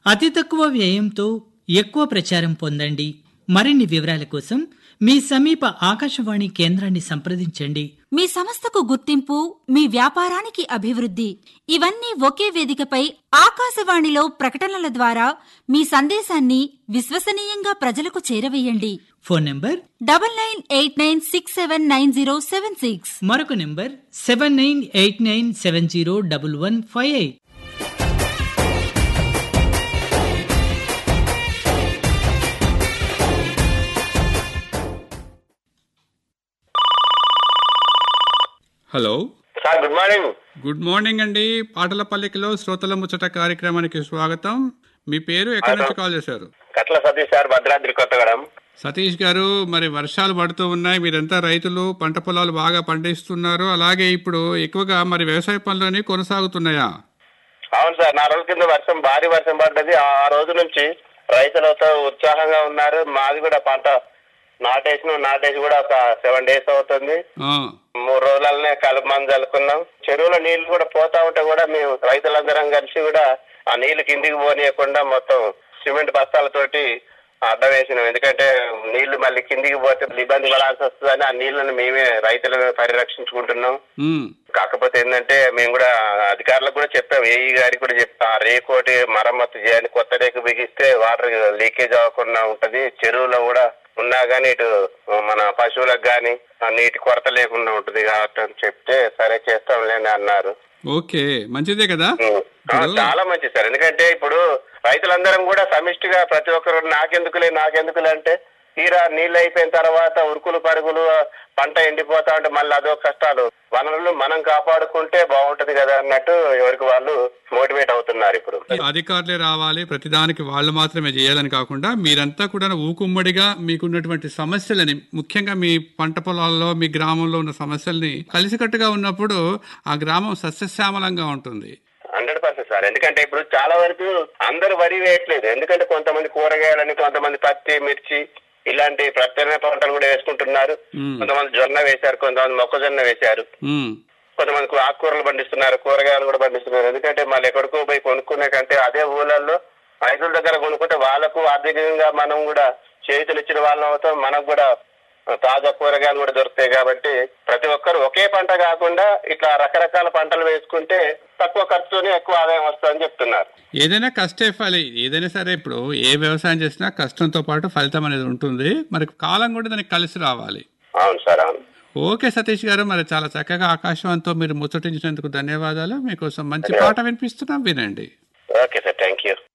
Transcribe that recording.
అతి తక్కువ వ్యయంతో ఎక్కువ ప్రచారం పొందండి మరిన్ని వివరాల కోసం మీ సమీప ఆకాశవాణి కేంద్రాన్ని సంప్రదించండి మీ సంస్థకు గుర్తింపు మీ వ్యాపారానికి అభివృద్ధి ఇవన్నీ ఒకే వేదికపై ఆకాశవాణిలో ప్రకటనల ద్వారా మీ సందేశాన్ని విశ్వసనీయంగా ప్రజలకు చేరవేయండి phone number double nine eight nine six seven nine zero seven six మరొక number seven nine eight nine seven zero double one five eight hello sir good morning good morning అండి పాటల పల్లికలో శ్రోతల ముచ్చట కార్యక్రమానికి స్వాగతం మీ పేరు ఎక్కడి నుంచి కాల్ చేశారు కట్ల సతీష్ సార్ భద్రాద్రి కొత్తగూడెం సతీష్ గారు మరి వర్షాలు పడుతూ ఉన్నాయి మీరంతా రైతులు పంట పొలాలు బాగా పండిస్తున్నారు అలాగే ఇప్పుడు ఎక్కువగా మరి వ్యవసాయ పనులని కొనసాగుతున్నాయా అవును సార్ నా రోజుల కింద వర్షం భారీ వర్షం పడ్డది ఆ ఆ రోజు నుంచి రైతులతో ఉత్సాహంగా ఉన్నారు మాది కూడా పంట నాటేసిన నాటేసి కూడా ఒక సెవెన్ డేస్ అవుతుంది ఆ, మూడు రోజులనే కలుపు మందు చల్లుకున్నాం చెరువులో నీళ్లు కూడా పోతా ఉంటే కూడా మేము రైతులందరం కలిసి కూడా ఆ నీళ్లు కిందికి పోనీయకుండా మొత్తం సిమెంట్ బస్తాలతోటి అడ్డం వేసినాం ఎందుకంటే నీళ్లు మళ్ళీ కిందికి పోతే ఇబ్బంది పడాల్సి వస్తుందని ఆ నీళ్లను మేమే రైతులను పరిరక్షించుకుంటున్నాం ఉమ్, కాకపోతే ఏంటంటే మేము కూడా అధికారులకు కూడా చెప్పాం ఏఈ గారికి కూడా చెప్పాం ఆ రేకోటి మరమ్మతు చేయాలి కొత్త రేకు బిగిస్తే వాటర్ లీకేజ్ అవ్వకుండా ఉంటది చెరువులో కూడా ఉన్నా గానీ ఇటు మన పశువులకు గాని ఆ నీటి కొరత లేకుండా ఉంటది కాబట్టి అని చెప్తే సరే చేస్తాంలే అని అన్నారు ఓకే మంచిదే కదా ఉం. ఆ, చాలా మంచిది సార్ ఎందుకంటే ఇప్పుడు రైతులందరం కూడా సమిష్టిగా ప్రతి ఒక్కరు నాకెందుకులే నాకెందుకులే అంటే తీరా నీళ్ళు అయిపోయిన తర్వాత ఉరుకులు పరుగులు పంట ఎండిపోతా ఉంటే మళ్ళీ అదో కష్టాలు వనరులు మనం కాపాడుకుంటే బాగుంటది కదా అన్నట్టు ఎవరికి వాళ్ళు మోటివేట్ అవుతున్నారు ఇప్పుడు అధికారులే రావాలి ప్రతిదానికి వాళ్ళు మాత్రమే చేయాలని కాకుండా మీరంతా కూడా ఊకుమ్మడిగా మీకున్నటువంటి సమస్యలని ముఖ్యంగా మీ పంట పొలాల్లో మీ గ్రామంలో ఉన్న సమస్యల్ని కలిసికట్టుగా ఉన్నప్పుడు ఆ గ్రామం సస్యశ్యామలంగా ఉంటుంది హండ్రెడ్ పర్సెంట్ సార్ ఎందుకంటే ఇప్పుడు చాలా వరకు అందరూ వరి వేయట్లేదు ఎందుకంటే కొంతమంది కూరగాయలని కొంతమంది పత్తి మిర్చి ఇలాంటి ప్రత్యామ్నాయ పంటలు కూడా వేసుకుంటున్నారు మ్మ్. కొంతమంది జొన్న వేశారు కొంతమంది మొక్కజొన్న వేశారు ఉమ్, కొంతమంది ఆకుకూరలు పండిస్తున్నారు కూరగాయలు కూడా పండిస్తున్నారు ఎందుకంటే మళ్ళీ ఎక్కడికో పోయి కొనుక్కునే కంటే అదే ఊళ్ళల్లో రైతుల దగ్గర కొనుక్కుంటే వాళ్ళకు ఆర్థికంగా మనం కూడా చేతులు ఇచ్చిన వాళ్ళం అవుతాం మనకు కూడా తాజా కూరగాయలు కూడా దొరుకుతాయి కాబట్టి ప్రతి ఒక్కరు ఒకే పంట కాకుండా ఇట్లా రకరకాల పంటలు వేసుకుంటే తక్కువ ఖర్చుతోనే ఎక్కువ ఆదాయం వస్తుందని చెప్తున్నారు ఏదైనా కష్టే ఫలి ఏదైనా సరే ఇప్పుడు ఏ వ్యవసాయం చేసినా కష్టంతో పాటు ఫలితం అనేది ఉంటుంది మరి కాలం కూడా దానికి కలిసి రావాలి అవును సార్ అవును ఓకే సతీష్ గారు మరి చాలా చక్కగా ఆకాశవంతో మీరు ముచ్చటించినందుకు ధన్యవాదాలు మీకోసం మంచి పాట వినిపిస్తున్నాం వినండి ఓకే సార్ థ్యాంక్ యూ